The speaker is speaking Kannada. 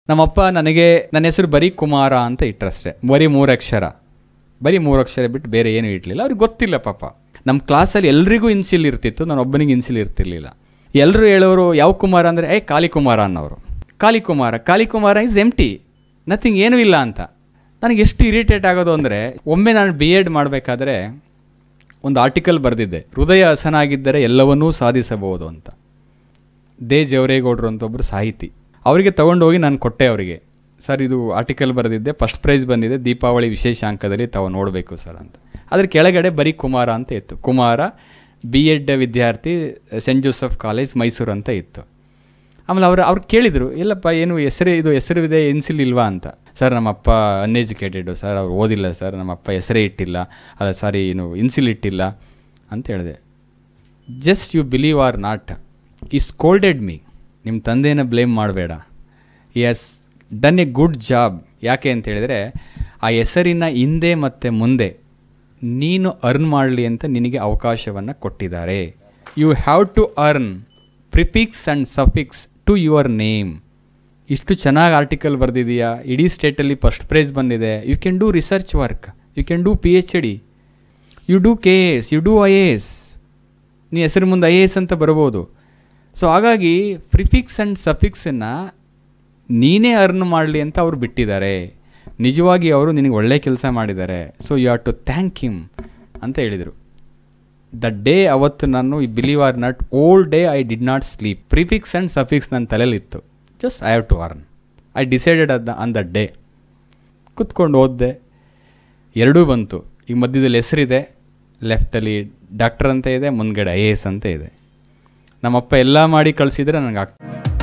ನಮ್ಮಪ್ಪ ನನಗೆ ನನ್ನ ಹೆಸರು ಬರೀ ಕುಮಾರ ಅಂತ ಇಟ್ಟರಷ್ಟೇ ಬರೀ ಮೂರು ಅಕ್ಷರ ಬರೀ ಮೂರು ಅಕ್ಷರ ಬಿಟ್ಟು ಬೇರೆ ಏನೂ ಇಡಲಿಲ್ಲ ಅವ್ರಿಗೆ ಗೊತ್ತಿಲ್ಲ ಪಾಪ ನಮ್ಮ ಕ್ಲಾಸಲ್ಲಿ ಎಲ್ರಿಗೂ ಇನ್ಸಿಲ್ ಇರ್ತಿತ್ತು ನಾನು ಒಬ್ಬನಿಗೆ ಇನ್ಸಿಲ್ ಇರ್ತಿರ್ಲಿಲ್ಲ ಎಲ್ಲರೂ ಹೇಳೋರು ಯಾವ ಕುಮಾರ ಅಂದರೆ ಏ ಕಾಳಿಕುಮಾರ ಅನ್ನೋರು ಕಾಳಿಕುಮಾರ ಕಾಳಿಕುಮಾರ ಇಸ್ ಎಂಟಿ ನಥಿಂಗ್ ಏನೂ ಇಲ್ಲ ಅಂತ ನನಗೆ ಎಷ್ಟು ಇರಿಟೇಟ್ ಆಗೋದು ಅಂದರೆ ಒಮ್ಮೆ ನಾನು ಬಿ ಎಡ್ ಮಾಡಬೇಕಾದ್ರೆ ಒಂದು ಆರ್ಟಿಕಲ್ ಬರೆದಿದ್ದೆ ಹೃದಯ ಹಸನಾಗಿದ್ದರೆ ಎಲ್ಲವನ್ನೂ ಸಾಧಿಸಬಹುದು ಅಂತ ದೇ ಜವರೇಗೌಡರು ಅಂತ ಒಬ್ಬರು ಸಾಹಿತಿ ಅವರಿಗೆ ತೊಗೊಂಡೋಗಿ ನಾನು ಕೊಟ್ಟೆ ಅವರಿಗೆ ಸರ್ ಇದು ಆರ್ಟಿಕಲ್ ಬರೆದಿದ್ದೆ ಫಸ್ಟ್ ಪ್ರೈಸ್ ಬಂದಿದೆ ದೀಪಾವಳಿ ವಿಶೇಷ ಅಂಕದಲ್ಲಿ ತಾವು ನೋಡಬೇಕು ಸರ್ ಅಂತ ಅದ್ರ ಕೆಳಗಡೆ ಬರೀ ಕುಮಾರ ಅಂತ ಇತ್ತು ಕುಮಾರ ಬಿ ಎಡ್ ವಿದ್ಯಾರ್ಥಿ ಸೆಂಟ್ ಜೋಸೆಫ್ ಕಾಲೇಜ್ ಮೈಸೂರು ಅಂತ ಇತ್ತು ಆಮೇಲೆ ಅವರು ಅವ್ರು ಕೇಳಿದರು ಎಲ್ಲಪ್ಪ ಏನು ಹೆಸರು ಇದು ಹೆಸರು ಇದೆ ಇನ್ಸಿಲ್ ಇಲ್ವಾ ಅಂತ ಸರ್ ನಮ್ಮಪ್ಪ ಅನ್ಎಜುಕೇಟೆಡು ಸರ್ ಅವ್ರು ಓದಿಲ್ಲ ಸರ್ ನಮ್ಮಪ್ಪ ಹೆಸರೇ ಇಟ್ಟಿಲ್ಲ ಅಲ್ಲ ಸಾರಿ ಏನು ಇನ್ಸಿಲ್ ಇಟ್ಟಿಲ್ಲ ಅಂತ ಹೇಳಿದೆ just you believe or not ಈ ಸ್ಕೋಲ್ಡೆಡ್ ಮೀ ನಿಮ್ಮ ತಂದೆನ ಬ್ಲೇಮ್ ಮಾಡಬೇಡ ಈ has done A good job ಯಾಕೆ ಅಂತ ಹೇಳಿದರೆ ಆ ಹೆಸರಿನ ಹಿಂದೆ ಮತ್ತು ಮುಂದೆ ನೀನು ಅರ್ನ್ ಮಾಡಲಿ ಅಂತ ನಿನಗೆ ಅವಕಾಶವನ್ನು ಕೊಟ್ಟಿದ್ದಾರೆ you have to earn prefix and suffix to your name ಇಷ್ಟು ಚೆನ್ನಾಗಿ ಆರ್ಟಿಕಲ್ ಬರೆದಿದೆಯಾ ಇಡೀ ಸ್ಟೇಟಲ್ಲಿ ಫಸ್ಟ್ ಪ್ರೈಸ್ ಬಂದಿದೆ you can do research work you can do P H D you do K S you do I A S ನೀ ಹೆಸರು ಮುಂದೆ ಐ ಎ ಎಸ್ ಅಂತ ಬರ್ಬೋದು ಸೊ ಹಾಗಾಗಿ ಪ್ರಿಫಿಕ್ಸ್ ಆ್ಯಂಡ್ ಸಫಿಕ್ಸನ್ನು ನೀನೇ ಅರ್ನ್ ಮಾಡಲಿ ಅಂತ ಅವ್ರು ಬಿಟ್ಟಿದ್ದಾರೆ ನಿಜವಾಗಿ ಅವರು ನಿನಗೆ ಒಳ್ಳೆ ಕೆಲಸ ಮಾಡಿದ್ದಾರೆ so you have to thank him ಅಂತ ಹೇಳಿದರು ದ ಡೇ ಅವತ್ತು ನಾನು ಈ believe or not all day I did not sleep prefix and suffix ನನ್ನ ತಲೆಯಲ್ಲಿತ್ತು just I have to earn I decided ಅದ್ ಆನ್ ದ ಡೇ ಕುತ್ಕೊಂಡು ಓದಿದೆ ಎರಡೂ ಬಂತು ಈಗ ಮಧ್ಯದಲ್ಲಿ ಹೆಸರಿದೆ ಲೆಫ್ಟಲ್ಲಿ ಡಾಕ್ಟರ್ ಅಂತ ಇದೆ ಮುಂದ್ಗಡೆ ಐ ಎ ಎಸ್ ಅಂತ ಇದೆ ನಮ್ಮಪ್ಪ ಎಲ್ಲ ಮಾಡಿ ಕಳಿಸಿದ್ರೆ ನನಗೆ ಆಗ್ತದೆ